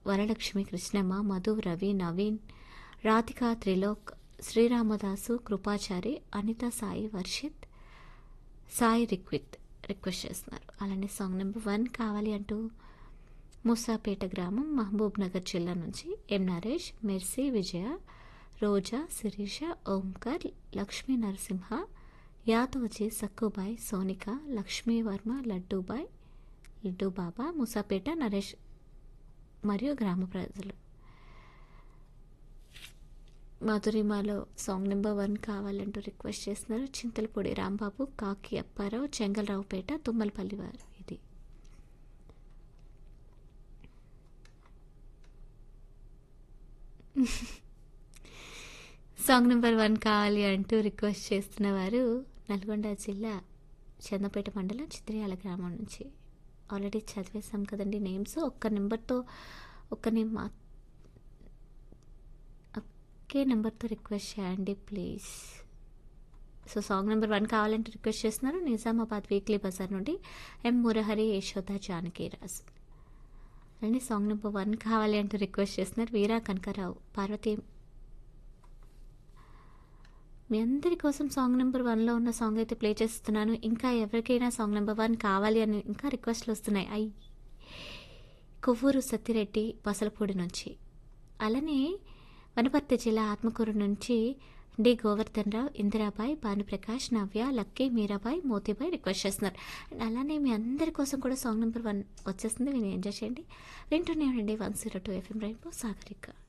Varalakshmi Krishnamma Madhu Ravi Naveen Radhika Trilok Sriramadasu Krupachari Anitha Sai Varshith Sai Rikvith request చేస్తున్నారు అలానే song number one కావాలి అంటూ మూసాపేట గ్రామం మహబూబ్ నగర్ జిల్లా నుంచి ఎం నరేష్ మెర్సీ విజయ రోజా శిరీష ఓంకర్ లక్ష్మీ నరసింహ యాదవ్జీ సక్కుబాయ్ సోనిక లక్ష్మీ వర్మ లడ్డూబాయ్ లడ్డూ బాబా మూసాపేట నరేష్ మరియు గ్రామ ప్రజలు మధురిమాలో సాంగ్ నెంబర్ వన్ కావాలంటూ రిక్వెస్ట్ చేస్తున్నారు చింతలపూడి రాంబాబు కాకి అప్పారావు చెంగల్రావుపేట తుమ్మలపల్లి వారు ఇది సాంగ్ నెంబర్ వన్ కావాలి అంటూ రిక్వెస్ట్ చేస్తున్న వారు నల్గొండ జిల్లా చందపేట మండలం చిత్రియాల గ్రామం నుంచి ఆల్రెడీ చదివేశాం కదండి నేమ్స్ ఒక్క నెంబర్తో ఒక్క నేమ్ మా ఒకే నెంబర్తో రిక్వెస్ట్ చేయండి please so song number one కావాలంటే రిక్వెస్ట్ చేస్తున్నారు నిజామాబాద్ వీక్లీ బజార్ నుండి ఎం మురహరి యశోద జానకి రాజు అండి సాంగ్ నెంబర్ వన్ కావాలి అంటూ రిక్వెస్ట్ చేస్తున్నారు వీరా కనకరావు పార్వతి మీ అందరి కోసం సాంగ్ నెంబర్ వన్లో ఉన్న సాంగ్ అయితే ప్లే చేస్తున్నాను ఇంకా ఎవరికైనా సాంగ్ నెంబర్ వన్ కావాలి అని ఇంకా రిక్వెస్ట్లు వస్తున్నాయి ఐ కొవ్వూరు సత్తిరెడ్డి పసలపూడి నుంచి అలానే వనపర్తి జిల్లా ఆత్మకూరు నుంచి D Govardhan Rao Indirabai Bhanuprakash Navya Lucky Meerabai Motibai request చేస్తున్నారు అండ్ అలానే మీ అందరి కోసం కూడా సాంగ్ నెంబర్ వన్ వచ్చేస్తుంది విని ఎంజాయ్ చేయండి వింటూనే ఉండండి one zero two FM rainbow Sagarika